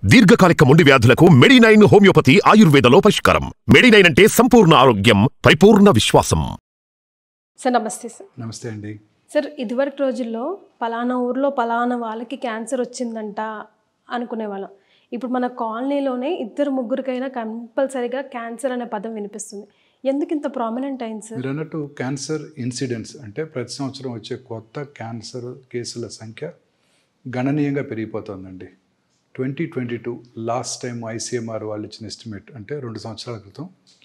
దీర్ఘకాలిక మొండి వ్యాధులకు మెడినైన్ హోమియోపతి ఆయుర్వేదలో పరిష్కారం మెడినైన్ అంటే సంపూర్ణ ఆరోగ్యం పరిపూర్ణ విశ్వాసం సార్ నమస్తే సార్ నమస్తే అండి సార్ ఇదివరకు రోజుల్లో పలానా ఊర్లో పలానా వాళ్ళకి క్యాన్సర్ వచ్చిందంట అనుకునేవాళ్ళం ఇప్పుడు మన కాలనీలోనే ఇద్దరు ముగ్గురికైనా కంపల్సరీగా క్యాన్సర్ అనే పదం వినిపిస్తుంది ఎందుకు ఇంత ప్రామినెంట్ అయింది సార్ మీరు అన్నట్టు క్యాన్సర్ ఇన్సిడెంట్స్ అంటే ప్రతి సంవత్సరం వచ్చే కొత్త క్యాన్సర్ కేసుల సంఖ్య గణనీయంగా పెరిగిపోతుందండి twenty twenty two last time ICMR వాళ్ళు ఇచ్చిన ఎస్టిమేట్ అంటే రెండు సంవత్సరాల క్రితం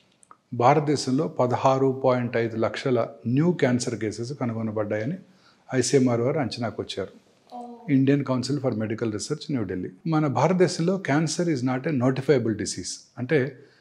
భారతదేశంలో పదహారు పాయింట్ ఐదు లక్షల న్యూ క్యాన్సర్ కేసెస్ కనుగొనబడ్డాయని ఐసీఎంఆర్ వారు అంచనాకు వచ్చారు Indian Council for Medical Research New Delhi మన భారతదేశంలో cancer is not a notifiable disease అంటే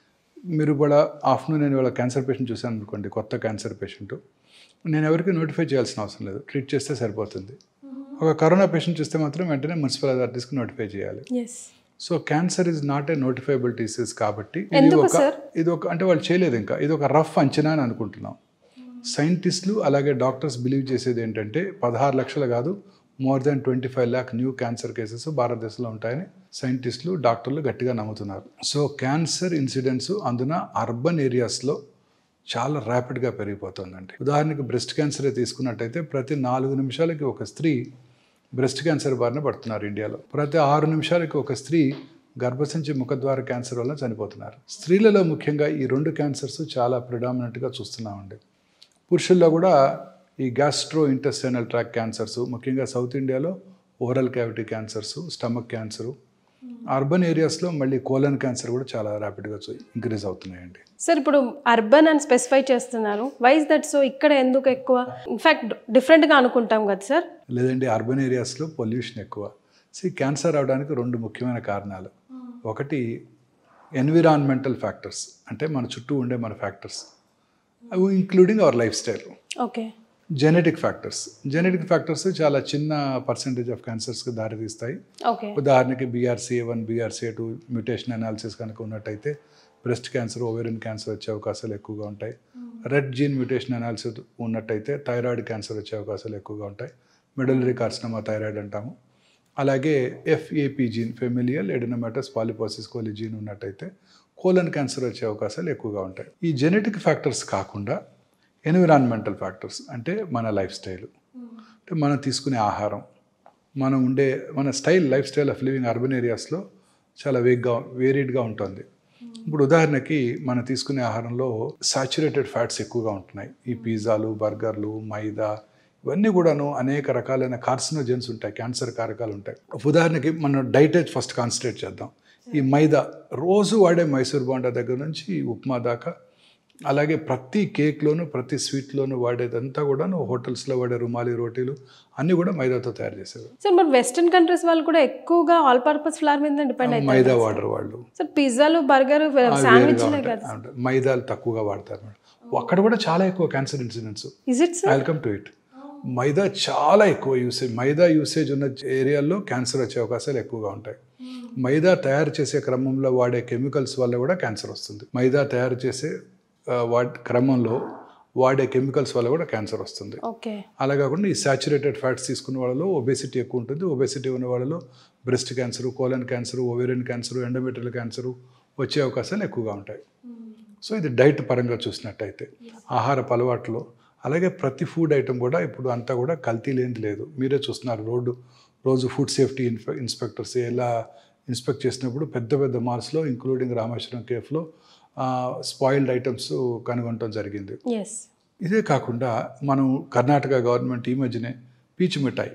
మీరు కూడా ఆఫ్టర్నూన్ నేను వాళ్ళ క్యాన్సర్ పేషెంట్ చూశాను అనుకోండి కొత్త క్యాన్సర్ పేషెంట్ నేను ఎవరికి నోటిఫై చేయాల్సిన అవసరం లేదు ట్రీట్ చేస్తే సరిపోతుంది ఒక కరోనా పేషెంట్ చూస్తే మాత్రం వెంటనే మున్సిపల్ అథారిటీస్కి నోటిఫై చేయాలి yes so cancer is not a notifiable disease కాబట్టి ఇది ఎందుకు ఒక సార్? ఇది ఒక అంటే వాళ్ళు చేయలేదు ఇంకా ఇది ఒక రఫ్ అంచనా అని అనుకుంటున్నాం సైంటిస్టులు అలాగే డాక్టర్స్ బిలీవ్ చేసేది ఏంటంటే పదహారు లక్షలు కాదు more than twenty five lakh new cancer cases భారతదేశంలో ఉంటాయని సైంటిస్టులు డాక్టర్లు గట్టిగా నమ్ముతున్నారు సో క్యాన్సర్ ఇన్సిడెంట్స్ అందున అర్బన్ ఏరియాస్లో చాలా ర్యాపిడ్గా పెరిగిపోతుందండి ఉదాహరణకి బ్రెస్ట్ క్యాన్సరే తీసుకున్నట్టయితే ప్రతి నాలుగు నిమిషాలకి ఒక స్త్రీ బ్రెస్ట్ క్యాన్సర్ బారిన పడుతున్నారు ఇండియాలో ప్రతి ఆరు నిమిషాలకి ఒక స్త్రీ గర్భసంచి ముఖద్వార క్యాన్సర్ వల్ల చనిపోతున్నారు స్త్రీలలో ముఖ్యంగా ఈ రెండు క్యాన్సర్స్ చాలా ప్రిడామినెంట్గా చూస్తున్నామండి పురుషుల్లో కూడా ఈ గ్యాస్ట్రో ఇంటెస్టైనల్ ట్రాక్ క్యాన్సర్స్ ముఖ్యంగా సౌత్ ఇండియాలో oral cavity cancers stomach cancer urban ఏరియాస్లో మళ్ళీ కోలన్ క్యాన్సర్ కూడా చాలా ర్యాపిడ్గా ఇంక్రీజ్ అవుతున్నాయండి సార్ ఇప్పుడు అర్బన్ అని స్పెసిఫై చేస్తున్నారు వైజ్ దట్ సో ఇక్కడ ఎందుకు ఎక్కువ ఇన్ఫాక్ట్ డిఫరెంట్గా అనుకుంటాం కదా సార్ లేదండి అర్బన్ ఏరియాస్లో పొల్యూషన్ ఎక్కువ సి క్యాన్సర్ అవడానికి రెండు ముఖ్యమైన కారణాలు ఒకటి ఎన్విరాన్మెంటల్ ఫ్యాక్టర్స్ అంటే మన చుట్టూ ఉండే మన ఫ్యాక్టర్స్ అవి including our life style okay genetic factors genetic factors చాలా చిన్న పర్సంటేజ్ ఆఫ్ క్యాన్సర్స్కి దారితీస్తాయి ఓకే ఉదాహరణకి BRCA one BRCA two mutation analysis కనుక ఉన్నట్టయితే బ్రెస్ట్ క్యాన్సర్ ఓవేరియన్ క్యాన్సర్ వచ్చే అవకాశాలు ఎక్కువగా ఉంటాయి రెడ్ జీన్ మ్యూటేషన్ అనాలిసిస్ ఉన్నట్టయితే థైరాయిడ్ క్యాన్సర్ వచ్చే అవకాశాలు ఎక్కువగా ఉంటాయి మిడలరీ కార్సినమా థైరాయిడ్ అంటాము అలాగే FAP gene familial adenomatous polyposis coli gene ఉన్నట్టయితే కోలన్ క్యాన్సర్ వచ్చే అవకాశాలు ఎక్కువగా ఉంటాయి ఈ జెనెటిక్ ఫ్యాక్టర్స్ కాకుండా ఎన్విరాన్మెంటల్ ఫ్యాక్టర్స్ అంటే మన లైఫ్ స్టైల్ అంటే మనం తీసుకునే ఆహారం మనం ఉండే మన style life style of living urban ఏరియాస్లో చాలా వేగ్గా వేరీడ్గా ఉంటుంది ఇప్పుడు ఉదాహరణకి మనం తీసుకునే ఆహారంలో సాచురేటెడ్ ఫ్యాట్స్ ఎక్కువగా ఉంటున్నాయి ఈ పిజ్జాలు బర్గర్లు మైదా ఇవన్నీ కూడాను అనేక రకాలైన కార్సినోజెన్స్ ఉంటాయి క్యాన్సర్ కారకాలు ఉంటాయి ఉదాహరణకి మనం డైటేజ్ ఫస్ట్ కాన్సన్ట్రేట్ చేద్దాం ఈ మైదా రోజు వాడే మైసూర్ బోండా దగ్గర నుంచి ఉప్మా దాకా అలాగే ప్రతి కేక్లోను ప్రతి స్వీట్లోను వాడేదంతా కూడాను హోటల్స్లో వాడే రుమాలి రోటీలు అన్నీ కూడా మైదాతో తయారు చేసేవి సార్ మరి వెస్టర్న్ కంట్రీస్ వాళ్ళు కూడా ఎక్కువగా ఆల్ పర్పస్ ఫ్లవర్ మీద డిపెండ్ అవుతారు మైదా వాడరు వాళ్ళు సార్ పిజ్జాలు బర్గర్ వేరుగా శాండ్విచ్లే ఉంటాయి. కదా అంటే మైదాలు తక్కువగా వాడతారు మేడం అక్కడ కూడా చాలా ఎక్కువ cancer incidents is it sir welcome to it maida చాలా ఎక్కువ యూసేజ్ మైదా యూసేజ్ ఉన్న ఏరియాల్లో క్యాన్సర్ వచ్చే అవకాశాలు ఎక్కువగా ఉంటాయి మైదా తయారు చేసే క్రమంలో వాడే కెమికల్స్ వల్ల కూడా క్యాన్సర్ వస్తుంది మైదా తయారు చేసే ఆ, వాట్ క్రమంలో వాడే కెమికల్స్ వల్ల కూడా క్యాన్సర్ వస్తుంది ఓకే అలా కాకుండా ఈ సాచురేటెడ్ ఫ్యాట్స్ తీసుకున్న వాళ్ళలో ఒబేసిటీ ఎక్కువ ఉంటుంది ఒబేసిటీ ఉన్న వాళ్ళలో breast cancer colon cancer ovarian cancer endometrial cancer వచ్చే అవకాశాలు ఎక్కువగా ఉంటాయి సో ఇది డైట్ పరంగా చూసినట్టయితే ఆహారపు అలవాట్లో అలాగే ప్రతి ఫుడ్ ఐటమ్ కూడా ఇప్పుడు అంతా కూడా కల్తీ లేనిది లేదు మీరే చూస్తున్నారు రోడ్డు రోజు ఫుడ్ సేఫ్టీ ఇన్స్పె ఇన్స్పెక్టర్స్ ఎలా ఇన్స్పెక్ట్ చేసినప్పుడు పెద్ద పెద్ద మాల్స్లో ఇంక్లూడింగ్ రామేశ్వరం కేఫ్లో స్పాయిల్డ్ ఐటమ్స్ కనుగొనడం జరిగింది ఎస్ ఇదే కాకుండా మనం కర్ణాటక గవర్నమెంట్ ఈ మధ్యనే పీచు మిఠాయి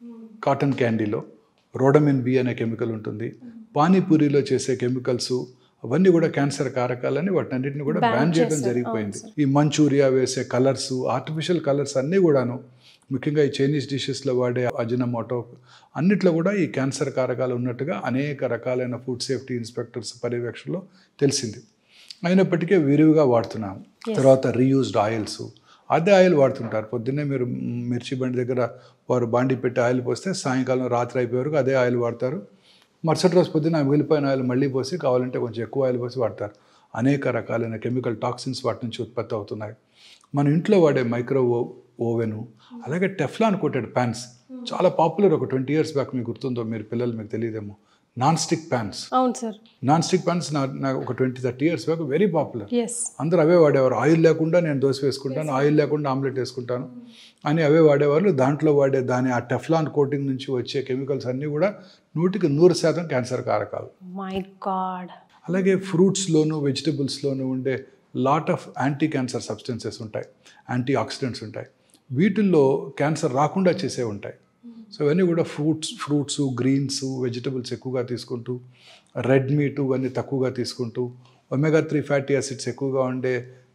కాటన్ క్యాండీలో రోడమిన్ బి అనే కెమికల్ ఉంటుంది పానీపూరిలో చేసే కెమికల్స్ అవన్నీ కూడా క్యాన్సర్ కారకాలని వాటినన్నింటిని కూడా బ్యాన్ చేయడం జరిగిపోయింది ఈ మంచూరియా వేసే కలర్స్ ఆర్టిఫిషియల్ కలర్స్ అన్నీ కూడాను ముఖ్యంగా ఈ చైనీస్ డిషెస్లో వాడే అజినమోటో అన్నిట్లో కూడా ఈ క్యాన్సర్ కారకాలు ఉన్నట్టుగా అనేక రకాలైన ఫుడ్ సేఫ్టీ ఇన్స్పెక్టర్స్ పర్యవేక్షణలో తెలిసింది అయినప్పటికీ విరివిగా వాడుతున్నాము తర్వాత రీయూజ్డ్ ఆయిల్స్ అదే ఆయిల్ వాడుతుంటారు పొద్దున్నే మీరు మిర్చి బండి దగ్గర వారు బాండి పెట్టి ఆయిల్ పోస్తే సాయంకాలం రాత్రి అయిపోయే వరకు అదే ఆయిల్ వాడతారు మరుసటి రోజు పొద్దున్న మిగిలిపోయిన ఆయిల్ మళ్ళీ పోసి కావాలంటే కొంచెం ఎక్కువ ఆయిల్ పోసి వాడతారు అనేక రకాలైన కెమికల్ టాక్సిన్స్ వాటి నుంచి ఉత్పత్తి అవుతున్నాయి మన ఇంట్లో వాడే మైక్రో ఓవెను అలాగే టెఫ్లాన్ కోటెడ్ ప్యాన్స్ చాలా పాపులర్ ఒక ట్వంటీ ఇయర్స్ బ్యాక్ మీకు గుర్తుందో మీరు పిల్లలు మీకు తెలియదేమో నాన్ స్టిక్ ప్యాన్స్ అవును సార్ నాన్ స్టిక్ ప్యాన్స్ నా నాకు ఒక twenty thirty years back very popular yes అందరూ అవే వాడేవారు ఆయిల్ లేకుండా నేను దోశ వేసుకుంటాను ఆయిల్ లేకుండా ఆమ్లెట్ వేసుకుంటాను అని అవే వాడేవాళ్ళు దాంట్లో వాడే దాని ఆ టెఫ్లాన్ కోటింగ్ నుంచి వచ్చే కెమికల్స్ అన్నీ కూడా నూటికి నూరు శాతం క్యాన్సర్ కారకాలు మై గాడ్ అలాగే ఫ్రూట్స్లోను వెజిటబుల్స్లోను ఉండే lot of anti cancer substances ఉంటాయి యాంటీ ఆక్సిడెంట్స్ ఉంటాయి వీటిల్లో క్యాన్సర్ రాకుండా చేసే ఉంటాయి సో ఇవన్నీ కూడా ఫ్రూట్స్ ఫ్రూట్స్ గ్రీన్స్ వెజిటబుల్స్ ఎక్కువగా తీసుకుంటూ రెడ్ మీట్ ఇవన్నీ తక్కువగా తీసుకుంటూ ఒమేగా త్రీ ఫ్యాటీ యాసిడ్స్ ఎక్కువగా ఉండే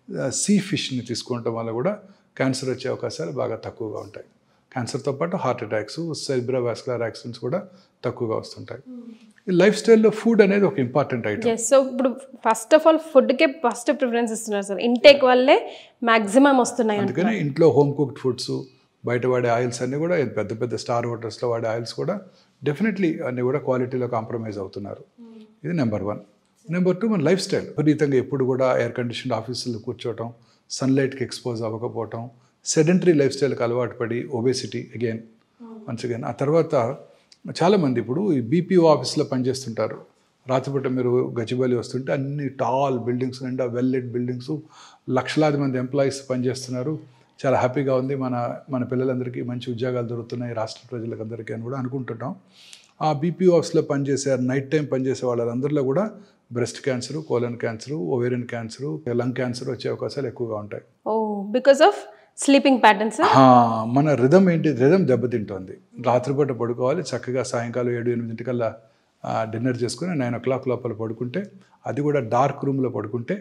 సీ ఫిష్ని తీసుకోవటం వల్ల కూడా క్యాన్సర్ వచ్చే అవకాశాలు బాగా తక్కువగా ఉంటాయి క్యాన్సర్తో పాటు హార్ట్ అటాక్స్ సెరిబ్రోవాస్కులర్ యాక్సిడెంట్స్ కూడా తక్కువగా వస్తుంటాయి ఈ లైఫ్ స్టైల్లో ఫుడ్ అనేది ఒక ఇంపార్టెంట్ ఐటమ్ ఎస్ సో ఇప్పుడు ఫస్ట్ ఆఫ్ ఆల్ ఫుడ్కే ఫస్ట్ ప్రిఫరెన్స్ ఇస్తున్నారు సార్ ఇంటేక్ వల్లే మ్యాక్సిమం వస్తున్నాయి అంట అందుకని ఇంట్లో హోమ్ కుక్డ్ ఫుడ్స్ బయట వాడే ఆయిల్స్ అన్నీ కూడా పెద్ద పెద్ద స్టార్ హోటల్స్లో వాడే ఆయిల్స్ కూడా డెఫినెట్లీ అన్నీ కూడా క్వాలిటీలో కాంప్రమైజ్ అవుతున్నారు ఇది నెంబర్ వన్ నెంబర్ టూ మన లైఫ్ స్టైల్ విపరీతంగా ఎప్పుడు కూడా ఎయిర్ కండిషన్ ఆఫీసుల్లో కూర్చోవటం సన్లైట్కి ఎక్స్పోజ్ అవ్వకపోవటం సెడెంటరీ లైఫ్ స్టైల్కి అలవాటు పడి ఒబేసిటీ అగైన్ వన్స్ అగైన్ ఆ తర్వాత చాలామంది ఇప్పుడు ఈ బీపీఓ ఆఫీస్లో పనిచేస్తుంటారు రాత్రిపూట మీరు గచ్చిబౌలి వస్తుంటే అన్ని టాల్ బిల్డింగ్స్ నిండా వెల్ లెడ్ బిల్డింగ్స్ లక్షలాది మంది ఎంప్లాయీస్ పనిచేస్తున్నారు చాలా హ్యాపీగా ఉంది మన మన పిల్లలందరికీ మంచి ఉద్యోగాలు దొరుకుతున్నాయి రాష్ట్ర ప్రజలకు అందరికీ అని కూడా అనుకుంటుంటాం ఆ బీపీఓ ఆఫీస్లో పనిచేసే నైట్ టైం పనిచేసే వాళ్ళందరిలో కూడా breast cancer colon cancer ovarian cancer lung cancer వచ్చే అవకాశాలు ఎక్కువగా ఉంటాయి oh because of sleeping patterns ఆ, మన రిధం ఏంటి రిధం దెబ్బతింటోంది రాత్రిపూట పడుకోవాలి చక్కగా సాయంకాలం ఏడు ఎనిమిదింటికల్లా డిన్నర్ చేసుకుని నైన్ ఓ క్లాక్ లోపల పడుకుంటే అది కూడా డార్క్ రూమ్లో పడుకుంటే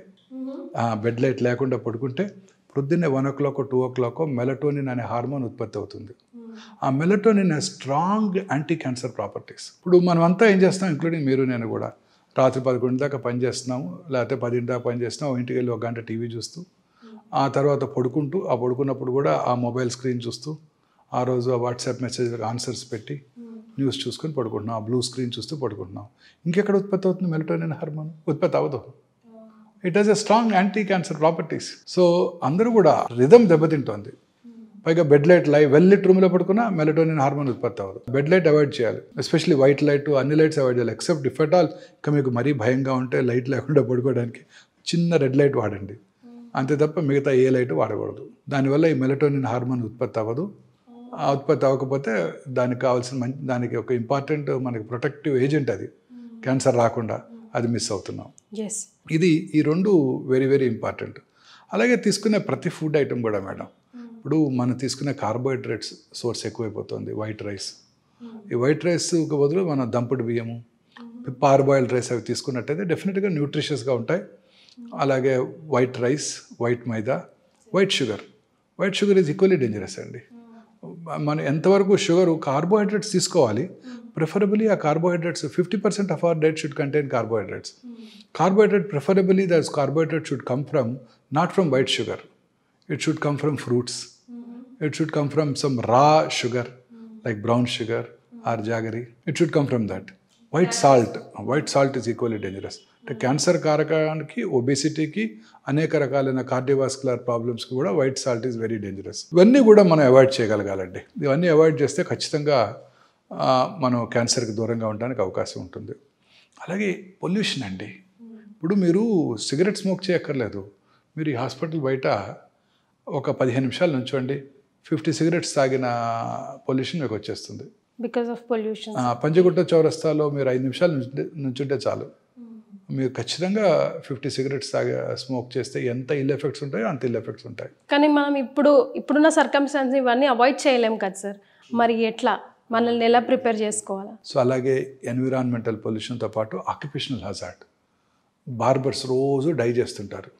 బెడ్ లైట్ లేకుండా పడుకుంటే పొద్దున్నే one o'clock two o'clock melatonin అనే హార్మోన్ ఉత్పత్తి అవుతుంది ఆ melatonin strong anti cancer properties ఇప్పుడు మనం అంతా ఏం చేస్తాం ఇంక్లూడింగ్ మీరు నేను కూడా రాత్రి పదకొండు దాకా పని చేస్తున్నాము లేకపోతే పదింటి దాకా పని చేస్తున్నాం ఇంటికి వెళ్ళి ఒక గంట టీవీ చూస్తూ ఆ తర్వాత పడుకుంటూ ఆ పడుకున్నప్పుడు కూడా ఆ మొబైల్ స్క్రీన్ చూస్తూ ఆ రోజు ఆ వాట్సాప్ మెసేజ్లకు ఆన్సర్స్ పెట్టి న్యూస్ చూసుకొని పడుకుంటున్నాం ఆ బ్లూ స్క్రీన్ చూస్తూ పడుకుంటున్నాం ఇంకెక్కడ ఉత్పత్తి అవుతుంది మెలటోనిన్ హార్మోన్ ఉత్పత్తి అవ్వదు it has a strong anti cancer properties so అందరూ కూడా రిధం దెబ్బతింటోంది పైగా బెడ్ లైట్ లై వెల్ లిట్ రూమ్లో పడుకున్నా మెలటోనిన్ హార్మోన్ ఉత్పత్తి అవ్వదు బెడ్ లైట్ అవాయిడ్ చేయాలి ఎస్పెషల్లీ వైట్ లైట్ అన్ని లైట్స్ అవాయిడ్ చేయాలి ఎక్సెప్ట్ ఇఫ్ అట్ ఆల్ ఇంకా మీకు మరీ భయంగా ఉంటే లైట్ లేకుండా పడుకోవడానికి చిన్న రెడ్ లైట్ వాడండి అంతే తప్ప మిగతా ఏ లైట్ వాడకూడదు దానివల్ల ఈ మెలటోనిన్ హార్మోన్ ఉత్పత్తి అవ్వదు ఆ ఉత్పత్తి అవ్వకపోతే దానికి కావాల్సిన మంచి దానికి ఒక ఇంపార్టెంట్ మనకి ప్రొటెక్టివ్ ఏజెంట్ అది క్యాన్సర్ రాకుండా అది మిస్ అవుతున్నాం ఎస్ ఇది ఈ రెండు వెరీ వెరీ ఇంపార్టెంట్ అలాగే తీసుకునే ప్రతి ఫుడ్ ఐటమ్ కూడా మేడం ఇప్పుడు మనం తీసుకునే కార్బోహైడ్రేట్స్ సోర్స్ ఎక్కువైపోతుంది వైట్ రైస్ ఈ వైట్ రైస్కి బదులు మనం దంపుడు బియ్యము పార్బాయిల్డ్ రైస్ అవి తీసుకున్నట్టయితే డెఫినెట్గా న్యూట్రిషియస్గా ఉంటాయి అలాగే white rice white maida white sugar white sugar is equally dangerous అండి మనం ఎంతవరకు షుగర్ కార్బోహైడ్రేట్స్ తీసుకోవాలి preferably ah carbohydrates fifty percent of our diet should contain carbohydrates carbohydrate preferably that carbohydrate should come from not from white sugar it should come from fruits it should come from some raw sugar like brown sugar or jaggery it should come from that white salt white salt is equally dangerous అంటే cancer కారకానికి ఒబేసిటీకి అనేక రకాలైన cardiovascular ప్రాబ్లమ్స్కి కూడా white salt is very dangerous ఇవన్నీ కూడా మనం అవాయిడ్ చేయగలగాలండి ఇవన్నీ అవాయిడ్ చేస్తే ఖచ్చితంగా ఆ, మనం క్యాన్సర్కి దూరంగా ఉండడానికి అవకాశం ఉంటుంది అలాగే పొల్యూషన్ అండి ఇప్పుడు మీరు సిగరెట్ స్మోక్ చేయక్కర్లేదు మీరు ఈ హాస్పిటల్ బయట ఒక పదిహేను నిమిషాలు నుంచోండి ఫిఫ్టీ సిగరెట్స్ తాగిన పొల్యూషన్ మీకు వచ్చేస్తుంది బికాస్ ఆఫ్ పొల్యూషన్ ఆ, పంజగుట్ట చౌరస్తాలో మీరు ఐదు నిమిషాలు నుంచుంటే నుంచుంటే చాలు మీరు ఖచ్చితంగా ఫిఫ్టీ సిగరెట్స్ తాగే స్మోక్ చేస్తే ఎంత ఇల్ ఎఫెక్ట్స్ ఉంటాయో అంత ఇల్ ఎఫెక్ట్స్ ఉంటాయి కానీ మనం ఇప్పుడు ఇప్పుడున్న సర్కమ్స్టాన్స్ ఇవన్నీ అవాయిడ్ చేయలేం కదా సార్ మరి ఎట్లా మనల్ని ఎలా ప్రిపేర్ చేసుకోవాలా సో అలాగే ఎన్విరాన్మెంటల్ పొల్యూషన్తో పాటు ఆక్యుపేషనల్ హజార్డ్ బార్బర్స్ రోజు డై చేస్తుంటారు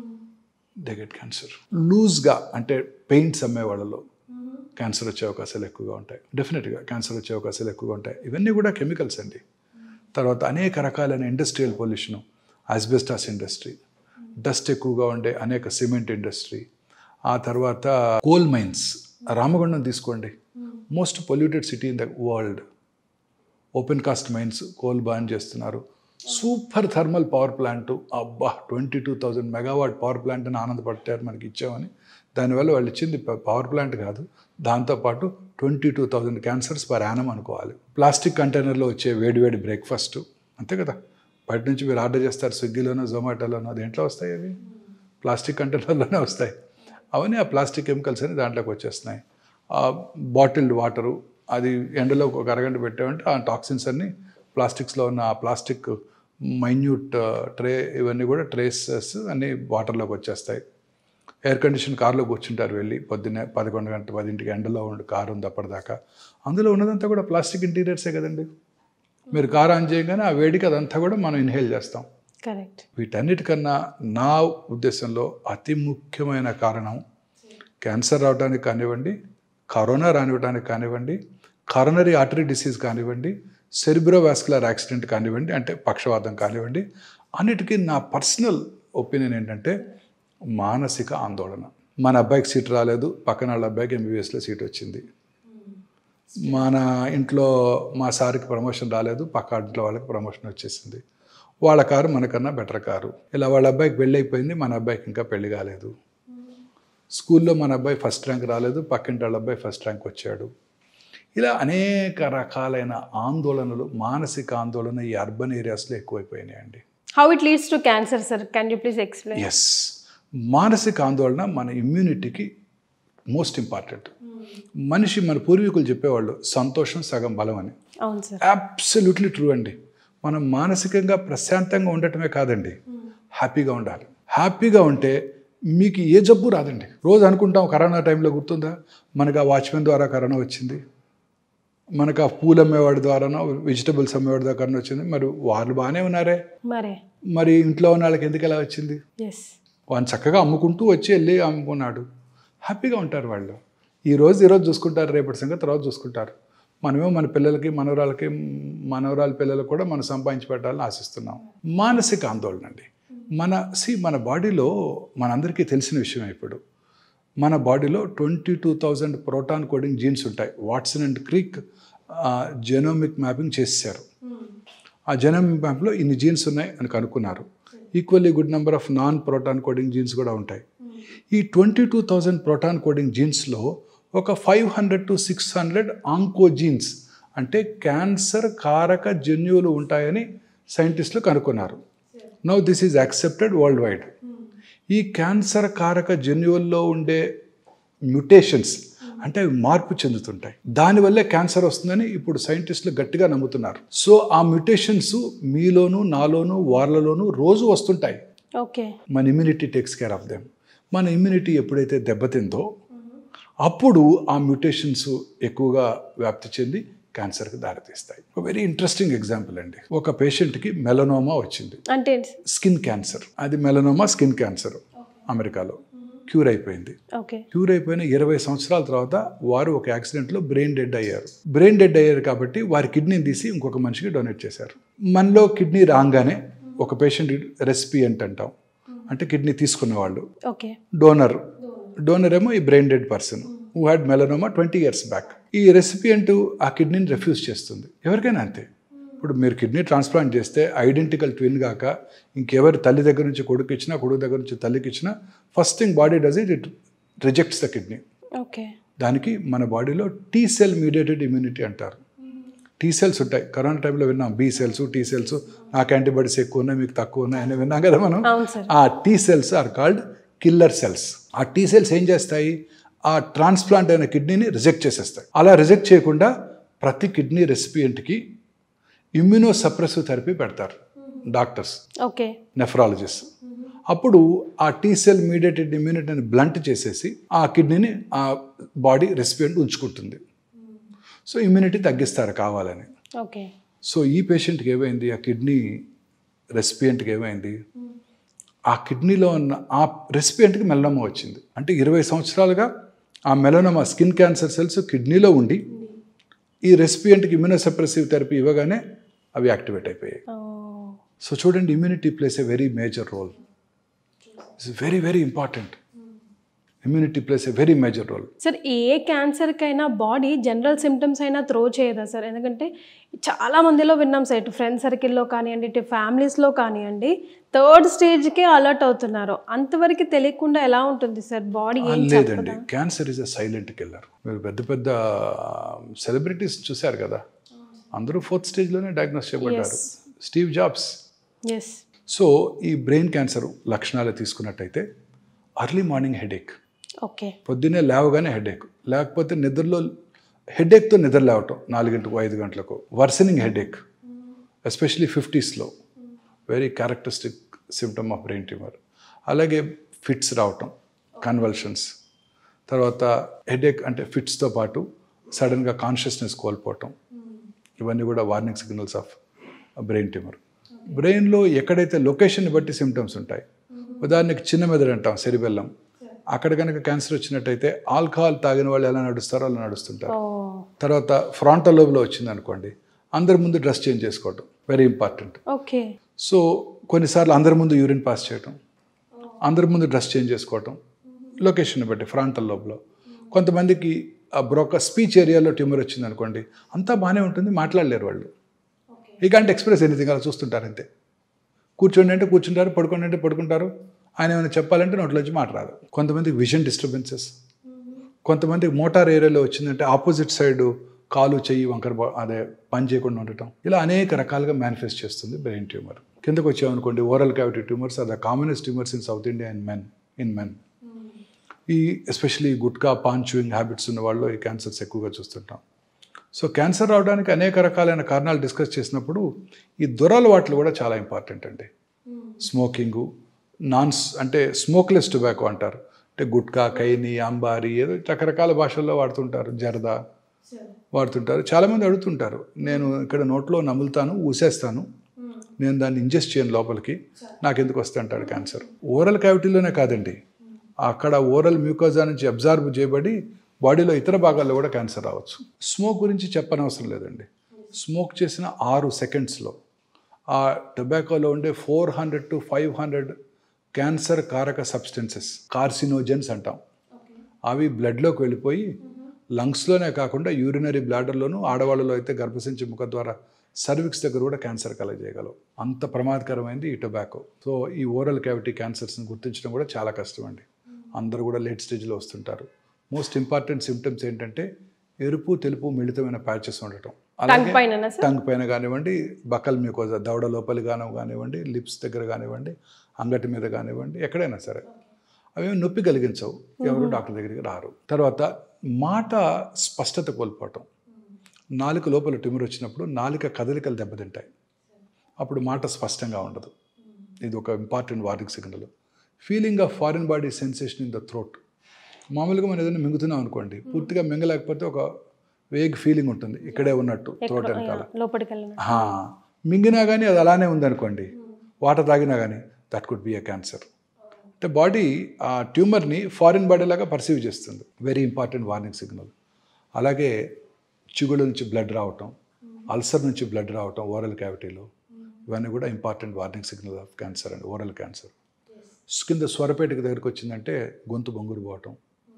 దే గెట్ క్యాన్సర్ లూజ్గా అంటే పెయింట్స్ అమ్మే వాళ్ళలో క్యాన్సర్ వచ్చే అవకాశాలు ఎక్కువగా ఉంటాయి డెఫినెట్గా క్యాన్సర్ వచ్చే అవకాశాలు ఎక్కువగా ఉంటాయి ఇవన్నీ కూడా కెమికల్స్ అండి తర్వాత అనేక రకాలైన industrial pollution asbestos industry dust ఎక్కువగా ఉండే అనేక సిమెంట్ ఇండస్ట్రీ ఆ తర్వాత కోల్ మైన్స్ రామగుండం తీసుకోండి most polluted city in the world open cast mines coal burn చేస్తున్నారు సూపర్ థర్మల్ పవర్ ప్లాంట్ అబ్బా twenty two thousand megawatt power plant అని ఆనందపడతారు మనకి ఇచ్చామని దానివల్ల వాళ్ళు ఇచ్చింది ప- పవర్ ప్లాంట్ కాదు దాంతోపాటు twenty two thousand cancers per annum అనుకోవాలి ప్లాస్టిక్ కంటైనర్లో వచ్చే వేడివేడి బ్రేక్ఫాస్ట్ అంతే కదా బయట నుంచి మీరు ఆర్డర్ చేస్తారు స్విగ్గీలోనో జొమాటోలోనో దేంట్లో వస్తాయి అవి ప్లాస్టిక్ కంటైనర్లోనే వస్తాయి అవన్నీ ఆ ప్లాస్టిక్ కెమికల్స్ అని దాంట్లోకి వచ్చేస్తున్నాయి ఆ బాటిల్డ్ వాటరు అది ఎండలో ఒక అరగంట పెట్టామంటే ఆ టాక్సిన్స్ అన్నీ ప్లాస్టిక్స్లో ఉన్న ఆ ప్లాస్టిక్ మైన్యూట్ ట్రే ఇవన్నీ కూడా ట్రేసెస్ అన్నీ వాటర్లోకి వచ్చేస్తాయి ఎయిర్ కండిషన్ కార్లో కూర్చుంటారు వెళ్ళి పొద్దున్నే పదకొండు గంట పదింటికి ఎండలో ఉండి కారు ఉంది అప్పటిదాకా అందులో ఉన్నదంతా కూడా ప్లాస్టిక్ ఇంటీరియర్సే కదండి మీరు కారు ఆన్ చేయగానే ఆ వేడికి అదంతా కూడా మనం ఇన్హేల్ చేస్తాం కరెక్ట్ వీటన్నిటికన్నా నా ఉద్దేశంలో అతి ముఖ్యమైన కారణం క్యాన్సర్ రావడానికి కానివ్వండి కరోనా రానివ్వడానికి కానివ్వండి కరోనరీ ఆర్టరీ డిసీజ్ కానివ్వండి సెరిబ్రోవాస్కులర్ యాక్సిడెంట్ కానివ్వండి అంటే పక్షవాతం కానివ్వండి అన్నిటికీ నా పర్సనల్ ఒపీనియన్ ఏంటంటే మానసిక ఆందోళన మన అబ్బాయికి సీట్ రాలేదు పక్కన వాళ్ళ అబ్బాయికి ఎంబీబీఎస్లో సీట్ వచ్చింది మన ఇంట్లో మా సార్కి ప్రమోషన్ రాలేదు పక్క ఇంట్లో వాళ్ళకి ప్రమోషన్ వచ్చేసింది వాళ్ళ కారు మనకన్నా బెటర్ కారు ఇలా వాళ్ళ అబ్బాయికి పెళ్ళి అయిపోయింది మన అబ్బాయికి ఇంకా పెళ్లి కాలేదు స్కూల్లో మన అబ్బాయి ఫస్ట్ ర్యాంక్ రాలేదు పక్కింటి వాళ్ళ అబ్బాయి ఫస్ట్ ర్యాంక్ వచ్చాడు ఇలా అనేక రకాలైన ఆందోళనలు మానసిక ఆందోళన ఈ అర్బన్ ఏరియాస్లో ఎక్కువైపోయినాయండి how it leads to cancer sir can you please explain yes మానసిక ఆందోళన మన ఇమ్యూనిటీకి మోస్ట్ ఇంపార్టెంట్ మనిషి మన పూర్వీకులు చెప్పేవాళ్ళు సంతోషం సగం బలం అని అవును సార్ అబ్సల్యూట్లీ ట్రూ అండి మనం మానసికంగా ప్రశాంతంగా ఉండటమే కాదండి హ్యాపీగా ఉండాలి హ్యాపీగా ఉంటే మీకు ఏ జబ్బు రాదండి రోజు అనుకుంటాం కరోనా టైంలో గుర్తుందా మనకు ఆ వాచ్మెన్ ద్వారా కరోనా వచ్చింది మనకు ఆ పూలు అమ్మేవాడి ద్వారానో వెజిటబుల్స్ అమ్మేవాడి ద్వారా కరోనా వచ్చింది మరి వాళ్ళు బాగానే ఉన్నారే మరే మరి ఇంట్లో ఉన్న వాళ్ళకి ఎందుకు ఎలా వచ్చింది ఎస్ వాడిని చక్కగా అమ్ముకుంటూ వచ్చి వెళ్ళి అమ్ముకున్నాడు హ్యాపీగా ఉంటారు వాళ్ళు ఈ రోజు ఈరోజు చూసుకుంటారు రేపటి సంగతి తర్వాత చూసుకుంటారు మనమేమో మన పిల్లలకి మనవరాలకి మనవరాల పిల్లలకు కూడా మనం సంపాదించి పెట్టాలని ఆశిస్తున్నాం మానసిక ఆందోళన అండి మన సి మన బాడీలో మనందరికీ తెలిసిన విషయం ఇప్పుడు మన బాడీలో twenty two thousand proton coding genes ఉంటాయి Watson and Crick genomic mapping చేశారు ఆ జెనోమిక్ మ్యాప్లో ఇన్ని జీన్స్ ఉన్నాయి అని కనుక్కున్నారు equally good number of non proton coding genes కూడా ఉంటాయి ఈ twenty two thousand proton coding జీన్స్లో ఒక five hundred to six hundred onco genes అంటే క్యాన్సర్ కారక జన్యువులు ఉంటాయని సైంటిస్టులు కనుక్కున్నారు now this is accepted world wide ఈ క్యాన్సర్ కారక జన్యువుల్లో ఉండే మ్యుటేషన్స్ అంటే అవి మార్పు చెందుతుంటాయి దానివల్లే క్యాన్సర్ వస్తుందని ఇప్పుడు సైంటిస్టులు గట్టిగా నమ్ముతున్నారు సో ఆ మ్యుటేషన్స్ మీలోను నాలోను వాళ్ళలోనూ రోజు వస్తుంటాయి ఓకే మన immunity takes care of them మన ఇమ్యూనిటీ ఎప్పుడైతే దెబ్బతిందో అప్పుడు ఆ మ్యుటేషన్స్ ఎక్కువగా వ్యాప్తి చెంది క్యాన్సర్కి దారితీస్తాయి ఒక వెరీ ఇంట్రెస్టింగ్ ఎగ్జాంపుల్ అండి ఒక పేషెంట్కి మెలనోమా వచ్చింది అంటే స్కిన్ క్యాన్సర్ అది మెలనోమా స్కిన్ క్యాన్సర్ అమెరికాలో క్యూర్ అయిపోయింది ఓకే క్యూర్ అయిపోయిన ఇరవై సంవత్సరాల తర్వాత వారు ఒక యాక్సిడెంట్లో బ్రెయిన్ డెడ్ అయ్యారు బ్రెయిన్ డెడ్ అయ్యారు కాబట్టి వారి కిడ్నీని తీసి ఇంకొక మనిషికి డొనేట్ చేశారు మనలో కిడ్నీ రాగానే ఒక పేషెంట్ రెసిపియంట్ అంటాం అంటే కిడ్నీ తీసుకున్న వాళ్ళు ఓకే డోనర్ డోనర్ ఏమో ఈ brain dead person who had melanoma twenty years back ఈ రెసిపియంట్ ఆ కిడ్నీని రిఫ్యూజ్ చేస్తుంది ఎవరికైనా అంతే ఇప్పుడు మీరు కిడ్నీ ట్రాన్స్ప్లాంట్ చేస్తే ఐడెంటికల్ ట్విన్ కాక ఇంకెవరి తల్లి దగ్గర నుంచి కొడుకు ఇచ్చినా కొడుకు దగ్గర నుంచి తల్లికి ఇచ్చినా first thing body does it it rejects the kidney okay దానికి మన బాడీలో టీ సెల్ మీడియేటెడ్ ఇమ్యూనిటీ అంటారు టీ సెల్స్ ఉంటాయి కరోనా టైంలో విన్నాం బీ సెల్స్ టీ సెల్స్ నాకు యాంటీబాడీస్ ఎక్కువ ఉన్నాయి మీకు తక్కువ ఉన్నాయి అని విన్నాం కదా మనం అవును సార్ ఆ T cells are called killer cells ఆ టీ సెల్స్ ఏం చేస్తాయి ఆ ట్రాన్స్ప్లాంట్ అయిన కిడ్నీని రిజెక్ట్ చేసేస్తాయి అలా రిజెక్ట్ చేయకుండా ప్రతి కిడ్నీ రెసిపియంట్కి ఇమ్యూనో సప్రెసివ్ థెరపీ పెడతారు డాక్టర్స్ ఓకే నెఫ్రాలజిస్ట్ అప్పుడు ఆ టీ సెల్ మీడియేటెడ్ ఇమ్యూనిటీని బ్లంట్ చేసేసి ఆ కిడ్నీని ఆ బాడీ రెసిపియంట్ ఉంచుకుంటుంది సో ఇమ్యూనిటీ తగ్గిస్తారు కావాలని ఓకే సో ఈ పేషెంట్కి ఏమైంది ఆ కిడ్నీ రెసిపియంట్కి ఏమైంది ఆ కిడ్నీలో ఉన్న ఆ రెసిపియంట్కి మెలనోమా వచ్చింది అంటే ఇరవై సంవత్సరాలుగా ఆ మెలనోమా స్కిన్ క్యాన్సర్ సెల్స్ కిడ్నీలో ఉండి ఈ రెసిపియంట్కి ఇమ్యూనోసప్రెసివ్ థెరపీ ఇవ్వగానే అవి యాక్టివేట్ అయిపోయాయి సో చూడండి immunity plays a very major role it's very very important immunity plays a very major role sir ఏ క్యాన్సర్కైనా బాడీ జనరల్ సిమ్టమ్స్ అయినా త్రో చేయదా సార్ ఎందుకంటే చాలా మందిలో విన్నాం సార్ ఇటు ఫ్రెండ్ సర్కిల్లో కానివ్వండి ఇటు ఫ్యామిలీస్లో కానివ్వండి థర్డ్ స్టేజ్కే అలర్ట్ అవుతున్నారు అంతవరకు తెలియకుండా ఎలా ఉంటుంది సార్ బాడీ ఏం లేదండి cancer is a silent killer మీరు పెద్ద పెద్ద సెలబ్రిటీస్ చూశారు కదా అందరూ ఫోర్త్ స్టేజ్లోనే డయాగ్నోస్ చేయబడ్డారు స్టీవ్ జాబ్స్ ఎస్ సో ఈ బ్రెయిన్ క్యాన్సర్ లక్షణాలు తీసుకున్నట్టయితే అర్లీ మార్నింగ్ హెడేక్ ఓకే పొద్దున్నే లేవగానే హెడేక్ లేకపోతే నిద్రలో హెడేక్తో నిద్ర లేవటం నాలుగింటికి ఐదు గంటలకు వర్సనింగ్ హెడేక్ ఎస్పెషలీ ఫిఫ్టీస్లో very characteristic symptom of brain tumour అలాగే ఫిట్స్ రావటం కన్వల్షన్స్ తర్వాత హెడేక్ అంటే ఫిట్స్తో పాటు సడన్గా కాన్షియస్నెస్ కోల్పోవటం ఇవన్నీ కూడా warning signals of brain tumour బ్రెయిన్లో ఎక్కడైతే లొకేషన్ బట్టి సిమ్టమ్స్ ఉంటాయి ఉదాహరణకి చిన్న మెదడు అంటాం సెరిబెల్లం అక్కడ కనుక క్యాన్సర్ వచ్చినట్టయితే ఆల్కహాల్ తాగిన వాళ్ళు ఎలా నడుస్తారో అలా నడుస్తుంటారు ఓ తర్వాత ఫ్రాంటల్ లోబ్లో వచ్చింది అనుకోండి అందరి ముందు డ్రెస్ చేంజ్ చేసుకోవటం వెరీ ఇంపార్టెంట్ ఓకే సో కొన్నిసార్లు అందరి ముందు యూరిన్ పాస్ చేయటం అందరి ముందు డ్రెస్ చేంజ్ చేసుకోవటం లొకేషన్ బట్టి ఫ్రాంటల్ లోబ్లో కొంతమందికి ఆ బ్రోక స్పీచ్ ఏరియాలో ట్యూమర్ వచ్చింది అనుకోండి అంతా బాగానే ఉంటుంది మాట్లాడలేరు వాళ్ళు ఈ కాంట్ ఎక్స్ప్రెస్ ఎనీథింగ్ అలా చూస్తుంటారు అంతే కూర్చోండి అంటే కూర్చుంటారు పడుకోండి అంటే పడుకుంటారు ఆయన ఏమైనా చెప్పాలంటే నోట్లోంచి మాట రాదు కొంతమందికి విజన్ డిస్టర్బెన్సెస్ కొంతమందికి మోటార్ ఏరియాలో వచ్చిందంటే ఆపోజిట్ సైడ్ కాలు చెయ్యి వంకర బా- అదే పని చేయకుండా ఉండటం ఇలా అనేక రకాలుగా మేనిఫెస్ట్ చేస్తుంది బ్రెయిన్ ట్యూమర్ కిందకు వచ్చామనుకోండి oral cavity tumours are the commonest tumours in South India in men in men ఈ especially gutka paan chewing habits ఉన్న వాళ్ళు ఈ క్యాన్సర్స్ ఎక్కువగా చూస్తుంటాం సో క్యాన్సర్ రావడానికి అనేక రకాలైన కారణాలు డిస్కస్ చేసినప్పుడు ఈ దురలవాట్లు కూడా చాలా ఇంపార్టెంట్ అండి స్మోకింగు నాన్స్ అంటే స్మోక్లెస్ టొబాకో అంటారు అంటే గుట్కా కైని అంబారి ఏదో రకరకాల భాషల్లో వాడుతుంటారు జర్దా వాడుతుంటారు చాలామంది అడుగుతుంటారు నేను ఇక్కడ నోట్లో నములుతాను ఊసేస్తాను నేను దాన్ని ఇంజెస్ట్ చేయను లోపలికి నాకు ఎందుకు వస్తే అంటాడు క్యాన్సర్ ఓరల్ క్యావిటీలోనే కాదండి అక్కడ ఓరల్ మ్యూకోజా నుంచి అబ్జార్బ్ చేయబడి బాడీలో ఇతర భాగాల్లో కూడా క్యాన్సర్ రావచ్చు స్మోక్ గురించి చెప్పనవసరం లేదండి స్మోక్ చేసిన ఆరు సెకండ్స్లో ఆ టొబాకోలో ఉండే four hundred to five hundred cancer కారక సబ్స్టెన్సెస్ కార్సినోజెన్స్ అంటాం అవి బ్లడ్లోకి వెళ్ళిపోయి లంగ్స్లోనే కాకుండా యూరినరీ బ్లాడర్లోను ఆడవాళ్ళలో అయితే గర్భసించి ముఖ ద్వారా సర్విక్స్ దగ్గర కూడా క్యాన్సర్ కలగజేయగలవు అంత ప్రమాదకరమైంది ఈ టొబాకో సో ఈ ఓరల్ క్యావిటీ క్యాన్సర్స్ని గుర్తించడం కూడా చాలా కష్టం అండి అందరూ కూడా లేట్ స్టేజ్లో వస్తుంటారు మోస్ట్ ఇంపార్టెంట్ సిమ్టమ్స్ ఏంటంటే ఎరుపు తెలుపు మిళితమైన ప్యాచెస్ ఉండటం టంగ్ పైన సార్ టంగ్ పైన కానివ్వండి బకల్ మ్యూకోజా దవడ లోపలి కానివ్ కానివ్వండి లిప్స్ దగ్గర కానివ్వండి అంగటి మీద కానివ్వండి ఎక్కడైనా సరే అవి నొప్పి కలిగించవు ఎవరు డాక్టర్ దగ్గరికి రారు తర్వాత మాట స్పష్టత కోల్పోవటం నాలుక లోపల ట్యూమర్ వచ్చినప్పుడు నాలుక కదలికలు దెబ్బతింటాయి అప్పుడు మాట స్పష్టంగా ఉండదు ఇది ఒక important warning signal feeling of foreign body sensation in the throat మామూలుగా మనం ఏదైనా మింగుతున్నాం అనుకోండి పూర్తిగా మింగలేకపోతే ఒక వేగ్ ఫీలింగ్ ఉంటుంది ఇక్కడే ఉన్నట్టు థ్రోట్ వెనకాల లోపలికి వెళ్ళిన ఆ, మింగినా కానీ అది అలానే ఉందనుకోండి వాటర్ తాగినా కానీ that could be a cancer అంటే బాడీ ఆ ట్యూమర్ని ఫారిన్ బాడీ లాగా పర్సీవ్ చేస్తుంది వెరీ ఇంపార్టెంట్ వార్నింగ్ సిగ్నల్ అలాగే చిగుళ్ళ నుంచి బ్లడ్ రావటం అల్సర్ నుంచి బ్లడ్ రావటం ఓరల్ క్యావిటీలో ఇవన్నీ కూడా important warning signal of cancer అండి ఓరల్ క్యాన్సర్ కింద స్వరపేటకి దగ్గరికి వచ్చిందంటే గొంతు బొంగురు పోవటం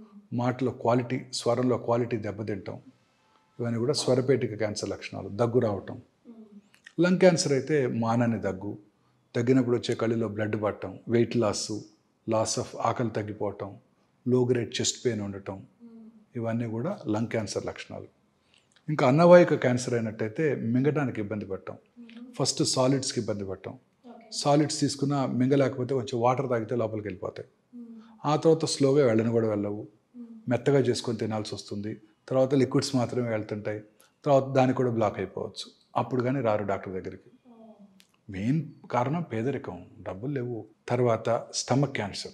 మాటలో క్వాలిటీ స్వరంలో క్వాలిటీ దెబ్బతింటాం ఇవన్నీ కూడా స్వరపేటిక క్యాన్సర్ లక్షణాలు దగ్గు రావటం లంగ్ క్యాన్సర్ అయితే మానని దగ్గు తగ్గినప్పుడు వచ్చే కళ్ళలో బ్లడ్ పట్టడం వెయిట్ లాస్ లాస్ ఆఫ్ ఆకలి తగ్గిపోవటం లో గ్రేడ్ చెస్ట్ పెయిన్ ఉండటం ఇవన్నీ కూడా లంగ్ క్యాన్సర్ లక్షణాలు ఇంకా అన్నవాహిక క్యాన్సర్ అయినట్టయితే మింగడానికి ఇబ్బంది పడటం ఫస్ట్ సాలిడ్స్కి ఇబ్బంది పడటం సాలిడ్స్ తీసుకున్న మింగలేకపోతే కొంచెం వాటర్ తాగితే లోపలికి వెళ్ళిపోతాయి ఆ తర్వాత స్లోగా వెళ్ళని కూడా వెళ్ళవు మెత్తగా చేసుకొని తినాల్సి వస్తుంది తర్వాత లిక్విడ్స్ మాత్రమే వెళ్తుంటాయి తర్వాత దానికి కూడా బ్లాక్ అయిపోవచ్చు అప్పుడు కానీ రారు డాక్టర్ దగ్గరికి మెయిన్ కారణం పేదరికం డబ్బులు లేవు తర్వాత స్టమక్ క్యాన్సర్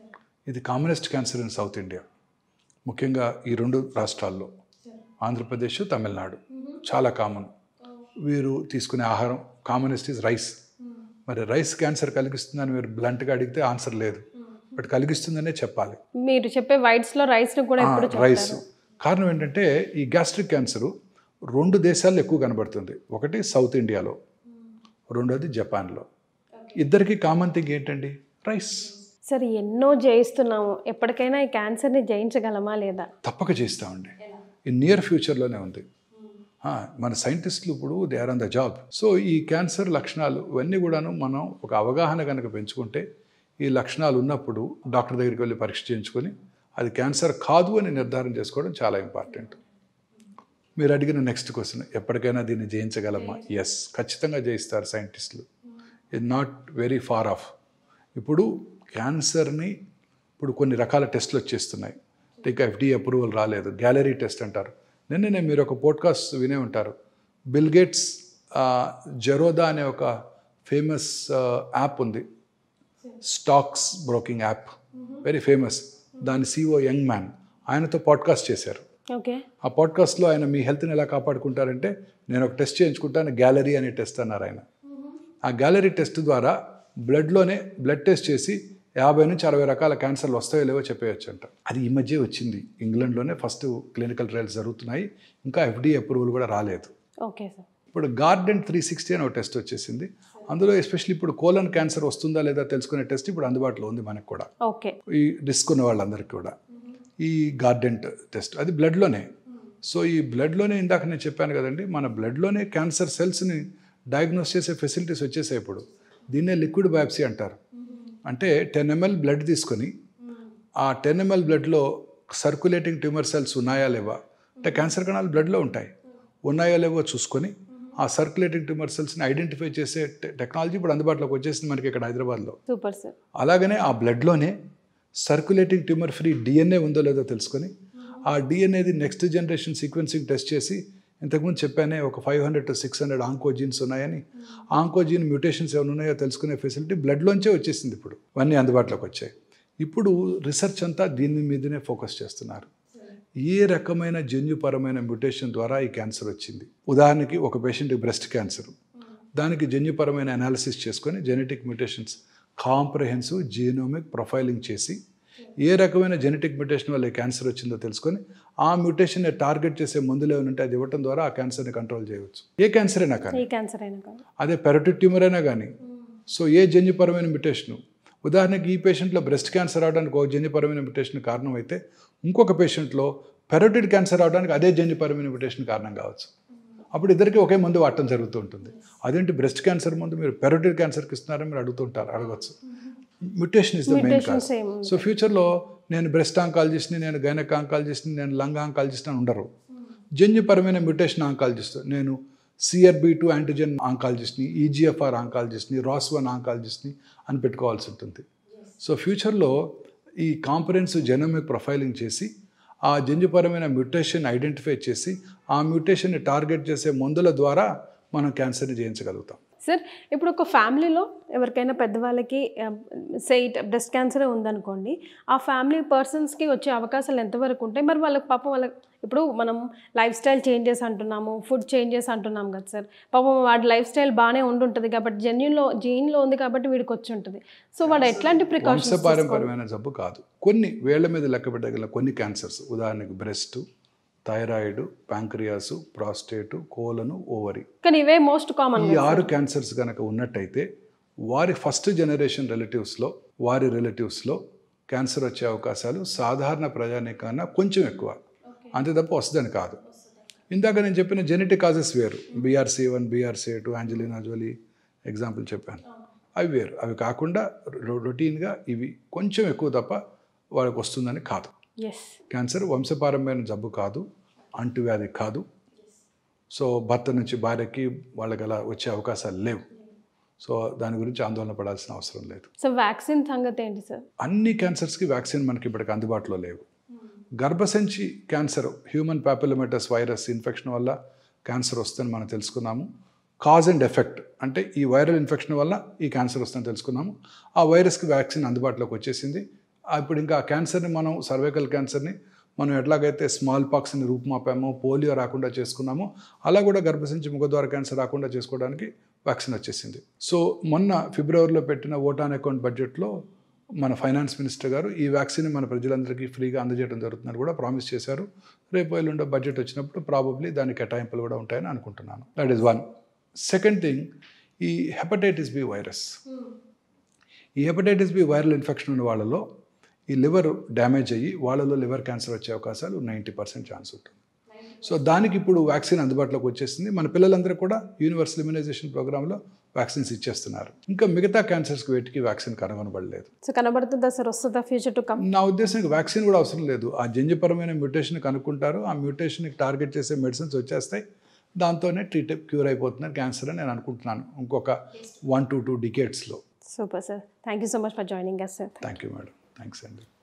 ఇది commonest cancer in South India ముఖ్యంగా ఈ రెండు రాష్ట్రాల్లో ఆంధ్రప్రదేశ్ తమిళనాడు చాలా కామన్ వీరు తీసుకునే ఆహారం కామనెస్ట్ ఇస్ రైస్ మరి రైస్ క్యాన్సర్ కలిగిస్తుందని మీరు బ్లంట్గా అడిగితే ఆన్సర్ లేదు బట్ కలిగిస్తుందనే చెప్పాలి మీరు చెప్పే వైట్స్ లో రైస్ ను కూడా ఎప్పుడు రైస్ కారణం ఏంటంటే ఈ గ్యాస్ట్రిక్ క్యాన్సర్ రెండు దేశాల్లో ఎక్కువ కనబడుతుంది ఒకటి సౌత్ ఇండియాలో రెండోది జపాన్లో ఇద్దరికి కామన్ థింగ్ ఏంటండి రైస్ సార్ ఎన్నో జయిస్తున్నాము ఎప్పటికైనా ఈ క్యాన్సర్ని జయించగలమా లేదా తప్పక చేస్తామండి ఈ నియర్ ఫ్యూచర్లోనే ఉంది ఆ, మన సైంటిస్టులు ఇప్పుడు they are on the job so ఈ క్యాన్సర్ లక్షణాలు ఇవన్నీ కూడాను మనం ఒక అవగాహన కనుక పెంచుకుంటే ఈ లక్షణాలు ఉన్నప్పుడు డాక్టర్ దగ్గరికి వెళ్ళి పరీక్ష చేయించుకొని అది క్యాన్సర్ కాదు అని నిర్ధారణ చేసుకోవడం చాలా ఇంపార్టెంట్ మీరు అడిగిన నెక్స్ట్ క్వశ్చన్ ఎప్పటికైనా దీన్ని జయించగలమా ఎస్ ఖచ్చితంగా జయిస్తారు సైంటిస్టులు ఇది నాట్ వెరీ ఫార్ ఆఫ్ ఇప్పుడు క్యాన్సర్ని ఇప్పుడు కొన్ని రకాల టెస్టులు వచ్చేస్తున్నాయి ఇంకా ఎఫ్డీ అప్రూవల్ రాలేదు గ్యాలరీ టెస్ట్ అంటారు నిన్ననే మీరు ఒక పోడ్కాస్ట్ వినే ఉంటారు బిల్ గేట్స్ జెరోదా అనే ఒక ఫేమస్ యాప్ ఉంది stocks broking app very famous దాని సిఓ యంగ్ మ్యాన్ ఆయనతో పాడ్కాస్ట్ చేశారు ఓకే ఆ పాడ్కాస్ట్లో ఆయన మీ హెల్త్ని ఎలా కాపాడుకుంటారంటే నేను ఒక టెస్ట్ చేయించుకుంటాను గ్యాలరీ అనే టెస్ట్ అన్నారు ఆయన ఆ గ్యాలరీ టెస్ట్ ద్వారా బ్లడ్లోనే బ్లడ్ టెస్ట్ చేసి యాభై నుంచి అరవై రకాల క్యాన్సర్లు వస్తాయో లేవో చెప్పేయచ్చు అంట అది ఈ మధ్య వచ్చింది ఇంగ్లాండ్లోనే ఫస్ట్ క్లినికల్ ట్రయల్స్ జరుగుతున్నాయి ఇంకా ఎఫ్డీ అప్రూవల్ కూడా రాలేదు ఓకే సార్ ఇప్పుడు గార్డెన్ త్రీ సిక్స్టీ అని ఒక టెస్ట్ వచ్చేసింది అందులో ఎస్పెషల్లీ ఇప్పుడు కోలన్ క్యాన్సర్ వస్తుందా లేదా తెలుసుకునే టెస్ట్ ఇప్పుడు అందుబాటులో ఉంది మనకు కూడా ఓకే ఈ రిస్క్ ఉన్న వాళ్ళందరికీ కూడా ఈ గార్డెన్ టెస్ట్ అది బ్లడ్లోనే సో ఈ బ్లడ్లోనే ఇందాక నేను చెప్పాను కదండి మన బ్లడ్లోనే క్యాన్సర్ సెల్స్ని డయాగ్నోస్ చేసే ఫెసిలిటీస్ వచ్చేసాయి ఇప్పుడు దీన్నే లిక్విడ్ బయాప్సీ అంటారు అంటే టెన్ ఎంఎల్ బ్లడ్ తీసుకొని ఆ టెన్ ఎంఎల్ బ్లడ్లో సర్క్యులేటింగ్ ట్యూమర్ సెల్స్ ఉన్నాయా లేవా అంటే క్యాన్సర్ కణాలు బ్లడ్లో ఉంటాయి ఉన్నాయో లేవో చూసుకొని ఆ సర్క్యులేటింగ్ ట్యూమర్ సెల్స్ని ఐడెంటిఫై చేసే టె- టెక్నాలజీ ఇప్పుడు అందుబాటులోకి వచ్చేసింది మనకి ఇక్కడ హైదరాబాద్లో సూపర్ సార్ అలాగనే ఆ బ్లడ్లోనే సర్క్యులేటింగ్ ట్యూమర్ ఫ్రీ డిఎన్ఏ ఉందో లేదో తెలుసుకొని ఆ డిఎన్ఏది నెక్స్ట్ జనరేషన్ సీక్వెన్సింగ్ టెస్ట్ చేసి ఇంతకుముందు చెప్పానే ఒక five hundred to six hundred oncogenes ఉన్నాయని ఆంకోజీన్ మ్యూటేషన్స్ ఏమైనా ఉన్నాయో తెలుసుకునే ఫెసిలిటీ బ్లడ్లోంచే వచ్చేసింది ఇప్పుడు ఇవన్నీ అందుబాటులోకి వచ్చాయి ఇప్పుడు రీసెర్చ్ అంతా దీని మీదనే ఫోకస్ చేస్తున్నారు ఏ రకమైన జన్యుపరమైన మ్యూటేషన్ ద్వారా ఈ క్యాన్సర్ వచ్చింది ఉదాహరణకి ఒక పేషెంట్కి బ్రెస్ట్ క్యాన్సర్ దానికి జన్యుపరమైన అనాలిసిస్ చేసుకొని genetic mutations comprehensive genomic profiling చేసి ఏ రకమైన జెనెటిక్ మ్యూటేషన్ వల్ల ఈ క్యాన్సర్ వచ్చిందో తెలుసుకొని ఆ మ్యూటేషన్ని టార్గెట్ చేసే మందులు ఏమైనా ఉంటే అది ఇవ్వడం ద్వారా ఆ క్యాన్సర్ని కంట్రోల్ చేయవచ్చు ఏ క్యాన్సర్ అయినా కానీ ఈ క్యాన్సర్ అయినా కాదు అదే పెరటిడ్ ట్యూమర్ అయినా కానీ సో ఏ జన్యుపరమైన మ్యుటేషను ఉదాహరణకి ఈ పేషెంట్లో బ్రెస్ట్ క్యాన్సర్ అవడానికి ఒక జన్యుపరమైన మ్యుటేషన్ కారణం అయితే ఇంకొక పేషెంట్లో పెరటిడ్ క్యాన్సర్ అవడానికి అదే జన్యుపరమైన మ్యుటేషన్ కారణం కావచ్చు అప్పుడు ఇద్దరికి ఒకే మందు వాడటం జరుగుతూ ఉంటుంది అదేంటి బ్రెస్ట్ క్యాన్సర్ ముందు మీరు పెరటిడ్ క్యాన్సర్కి ఇస్తున్నారని మీరు అడుగుతుంటారు అడగచ్చు mutation is the main Mutation cause same. So ఫ్యూచర్లో నేను బ్రెస్ట్ ఆంకాలజిస్ట్ని నేను గైనక్ ఆంకాలజిస్ట్ని నేను లంగ్ ఆంకాలజిస్ట్ అని ఉండరు జన్యుపరమైన మ్యుటేషన్ ఆంకాలజిస్ట్ నేను సిఆర్బి టూ యాంటీజెన్ ఆంకాలజిస్ట్ని ఈజీఎఫ్ఆర్ ఆంకాలజిస్ట్ని రాస్ వన్ ఆంకాలజిస్ట్ని అని పెట్టుకోవాల్సి ఉంటుంది సో ఫ్యూచర్లో ఈ కాంపరెన్సివ్ జెనోమిక్ ప్రొఫైలింగ్ చేసి ఆ జన్యుపరమైన మ్యుటేషన్ ఐడెంటిఫై చేసి ఆ మ్యుటేషన్ని టార్గెట్ చేసే మందుల ద్వారా మనం క్యాన్సర్ని జయించగలుగుతాం సార్ ఇప్పుడు ఒక ఫ్యామిలీలో ఎవరికైనా పెద్దవాళ్ళకి సెయిట్ బ్రెస్ట్ క్యాన్సర్ ఉందనుకోండి ఆ ఫ్యామిలీ పర్సన్స్కి వచ్చే అవకాశాలు ఎంతవరకు ఉంటాయి మరి వాళ్ళకి పాపం వాళ్ళకి ఇప్పుడు మనం లైఫ్ స్టైల్ చేంజెస్ అంటున్నాము ఫుడ్ చేంజెస్ అంటున్నాం కదా సార్ పాపం వాడి లైఫ్ స్టైల్ బాగానే ఉండుంటుంది కాబట్టి జెన్యున్లో జీన్లో ఉంది కాబట్టి వీడికి వచ్చి ఉంటుంది సో వాడు ఎట్లాంటి ప్రికాషన్స్ వంశపారంపర్యమైన జబ్బు కాదు కొన్ని వేళ్ల మీద లెక్క పెట్టగల కొన్ని క్యాన్సర్స్ ఉదాహరణకి breast thyroid pancreas prostate colon ovary కానీ ఇవే మోస్ట్ కామన్ ఈ ఆరు క్యాన్సర్స్ కనుక ఉన్నట్టయితే వారి ఫస్ట్ జనరేషన్ రిలేటివ్స్లో వారి రిలేటివ్స్లో క్యాన్సర్ వచ్చే అవకాశాలు సాధారణ ప్రజానికన్నా కొంచెం ఎక్కువ అంతే తప్ప వస్తుందని కాదు ఇందాక నేను చెప్పిన జెనెటిక్ కాజెస్ వేరు BRCA one BRCA two Angelina Jolie example చెప్పాను అవి వేరు అవి కాకుండా రొ- రొటీన్గా ఇవి కొంచెం ఎక్కువ తప్ప వాళ్ళకి వస్తుందని కాదు ఎస్ క్యాన్సర్ వంశపారంపర్యమైన జబ్బు కాదు అంటువ్యాధి కాదు సో భర్త నుంచి భార్యకి వాళ్ళకి అలా వచ్చే అవకాశాలు లేవు సో దాని గురించి ఆందోళన పడాల్సిన అవసరం లేదు సో వ్యాక్సిన్ సంగతి ఏంటి సార్ అన్ని క్యాన్సర్స్కి వ్యాక్సిన్ మనకి ఇప్పటికి అందుబాటులో లేవు గర్భసంచి cancer human papilloma virus infection వల్ల క్యాన్సర్ వస్తుందని మనం తెలుసుకున్నాము కాజ్ అండ్ ఎఫెక్ట్ అంటే ఈ వైరల్ ఇన్ఫెక్షన్ వల్ల ఈ క్యాన్సర్ వస్తుందని తెలుసుకున్నాము ఆ వైరస్కి వ్యాక్సిన్ అందుబాటులోకి వచ్చేసింది ఆ ఇప్పుడు ఇంకా ఆ క్యాన్సర్ని మనం సర్వైకల్ క్యాన్సర్ని మనం ఎట్లాగైతే స్మాల్ పాక్స్ని రూపుమాపామో పోలియో రాకుండా చేసుకున్నామో అలా కూడా గర్భసంచి ముఖద్వార క్యాన్సర్ రాకుండా చేసుకోవడానికి వ్యాక్సిన్ వచ్చేసింది సో మొన్న ఫిబ్రవరిలో పెట్టిన ఓటాన్ అకౌంట్ బడ్జెట్లో మన ఫైనాన్స్ మినిస్టర్ గారు ఈ వ్యాక్సిన్ మన ప్రజలందరికీ ఫ్రీగా అందజేయడం జరుగుతుందని కూడా ప్రామిస్ చేశారు రేపు ఎల్లుండో బడ్జెట్ వచ్చినప్పుడు ప్రాబబ్లీ దాని కేటాయింపులు కూడా ఉంటాయని అనుకుంటున్నాను that is one second thing ఈ హెపటైటిస్ బి వైరస్ ఈ హెపటైటిస్ బి వైరల్ ఇన్ఫెక్షన్ ఉన్న వాళ్ళలో ఈ లివర్ డ్యామేజ్ అయ్యి వాళ్ళలో లివర్ క్యాన్సర్ వచ్చే అవకాశాలు నైంటీ పర్సెంట్ ఛాన్స్ ఉంటుంది సో దానికి ఇప్పుడు వ్యాక్సిన్ అందుబాటులోకి వచ్చేసింది మన పిల్లలందరూ కూడా యూనివర్సల్ ఇమ్యునైజేషన్ ప్రోగ్రాంలో వ్యాక్సిన్స్ ఇచ్చేస్తున్నారు ఇంకా మిగతా క్యాన్సర్స్కి వీటికి వ్యాక్సిన్ కనుగొనబడలేదు సో కనబడుతుందా సార్ వస్తుందా ఫ్యూచర్ టు కమ్ నా ఉద్దేశానికి వ్యాక్సిన్ కూడా అవసరం లేదు ఆ జన్యుపరమైన మ్యూటేషన్ కనుక్కుంటారు ఆ మ్యూటేషన్కి టార్గెట్ చేసే మెడిసిన్స్ వచ్చేస్తాయి దాంతోనే ట్రీట్ క్యూర్ అయిపోతుంది క్యాన్సర్ అని నేను అనుకుంటున్నాను ఇంకొక వన్ టు టూ డికేట్స్లో super sir thank you so much for joining us sir thank you madam thanks అండి